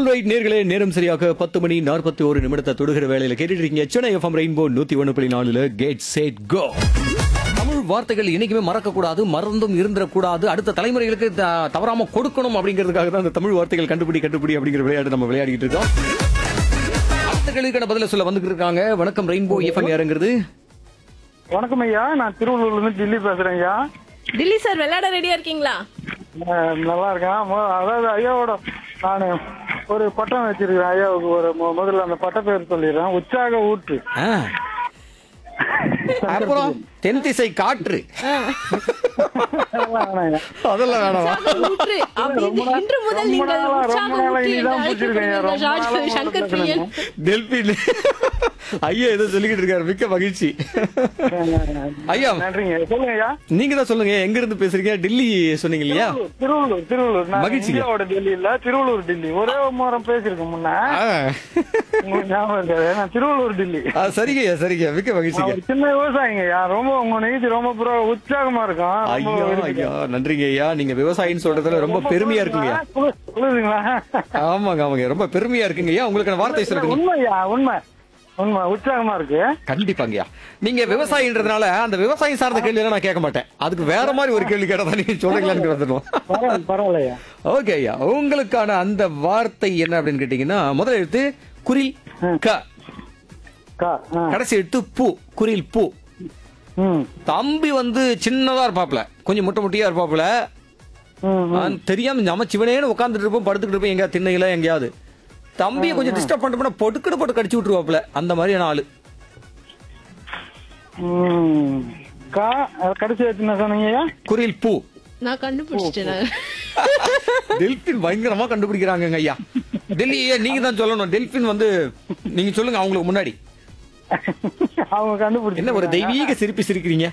All right நேர்களே நேரம் சரியாக பத்து மணி நாற்பத்தி ஒரு நிமிடத்தை தொடுகிற வேலையில கேட்டுட்டு இருக்கீங்க சென்னை எஃப்எம் ரெயின்போ நூத்தி ஒன்று புள்ளி நாலுல கேட் சேட் கோ தமிழ் வார்த்தைகள் என்னைக்குமே மறக்கக்கூடாது மறந்தும் இருந்துடக்கூடாது அடுத்த தலைமுறைகளுக்கு த- தவறாம கொடுக்கணும் அப்படிங்கிறதுக்காக தான் அந்த தமிழ் வார்த்தைகள் கண்டுபிடி கண்டுபிடி அப்படிங்கிற விளையாட்டு நம்ம விளையாடிட்டு இருக்கோம் அடுத்த கேள்விக்கான பதில சொல்ல வந்துகிட்டு இருக்காங்க வணக்கம் ரெயின்போ எஃப்எம் யாருங்கிறது வணக்கம் ஐயா நான் திருவள்ளூர்ல இருந்து தில்லி பேசுறேன் ஐயா டில்லி சார் விளையாட ரெடியா இருக்கீங்களா அஹ் நல்லா இருக்கேன் மொ- அதாவது ஐயாவோட நான் ஒரு பட்டம் வச்சிருக்கேன் ஐயாவுக்கு ஒரு மு- முதல்ல அந்த பட்ட பேர் சொல்லிடுறேன் உற்சாக ஊற்று ஆ. அப்புறம் தென் திசை காற்று அதெல்லாம் வேணாம் ஐயா. அதெல்லாம் வேணாமா ஊற்று அப்படி ரொம்ப நாள்- இன்று முதல் ரொம்ப நீங்கள் நாளா- உற்சாக ரொம்ப நாளா ஊற்று இதான் என்று பிடிச்சிருக்கேன். அழைக்கப்படுகிற ரொம்ப ஷாஜ் நாளா சங்கர் உங்களுக்கு பிரியன் டெல்பின் ஐயா ஏதோ சொல்லிக்கிட்டு இருக்காரு மிக்க மகிழ்ச்சி ஐயா நன்றிங்க சொல்லுங்க ஐயா நீங்க தான் சொல்லுங்க எங்க இருந்து பேசுறீங்க டெல்லி சொன்னீங்க இல்லையா திருவள்ளூர் திருவள்ளூர் நான் மகிழ்ச்சிங்க. இந்தியாவோட டெல்லி இல்ல திருவள்ளூர் டெல்லி ஒரே ஒரு முறை பேசியிருக்கேன் முன்ன ஆ. உங்களுக்கு ஞாபகம் இருக்காது நான் திருவள்ளூர் டெல்லி ஆ, சரிங்க ஐயா சரிங்க மிக்க நான் மகிழ்ச்சிங்க ஒரு சின்ன விவசாயிங்க ஐயா ரொம்ப உங்க நீதி ரொம்ப புற உற்சாகமா இருக்கும் ரொம்ப ஐயா விரும்புகிறேன். ஐயா நன்றிங்க ஐயா நீங்க விவசாயின்னு சொல்றதுல ரொம்ப பெருமையா இருக்குங்க ஐயா குளு- குளுருதுங்களா ஆமாங்க ஆமாங்க ரொம்ப பெருமையா இருக்குங்க ஐயா உங்களுக்கான வார்த்தை சொல்லுங்க உண்மையா உண்மை உண்மை உற்சாகமா இருக்கு கண்டிப்பாங்கய்யா நீங்க விவசாயின்றதுனால அந்த விவசாயம் சார்ந்த கேள்வி நான் கேட்க மாட்டேன் அதுக்கு வேற மாதிரி ஒரு கேள்வி கேட்டா தான் நீங்க சொல்றீங்களான்னு வந்துடும் பரவாயில்ல பரவாயில்லையா ஓகே ஐயா உங்களுக்கான அந்த வார்த்தை என்ன அப்படின்னு கேட்டீங்கன்னா முதல் எழுத்து குரில் க கா ஆ. கடைசி எழுத்து பூ குரில் பூ ம் தம்பி வந்து சின்னதா இருப்பாப்ல கொஞ்சம் முட்டை முட்டியா இருப்பாப்ல ம், ம். ஆ, தெரியாம நம்ம சிவனேன்னு உட்காந்துட்டு இருப்போம் படுத்துக்கிட்டு இருப்போம் எங்க திண்ணையில எங்கேயாவது தம்பியை கொஞ்சம் டிஸ்டர்ப் பண்ணிட்டோம்னா பொட்டுக்குன்னு போட்டு கடிச்சு விட்டுருவாப்ல அந்த மாதிரியான ஆளு ம். கா அஹ், கடைசி என்ன சொன்னீங்கய்யா குரில் பூ நான் கண்டுபிடிச்சிட்டேன் டெல்பின் பயங்கரமா கண்டுபிடிக்கிறாங்க ஐயா டெல்லி ஐயா, நீங்க தான் சொல்லணும் டெல்பின் வந்து நீங்க சொல்லுங்க அவங்களுக்கு முன்னாடி அவங்க கண்டுபிடிச்சு என்ன ஒரு தெய்வீக சிரிப்பு சிரிக்கிறீங்க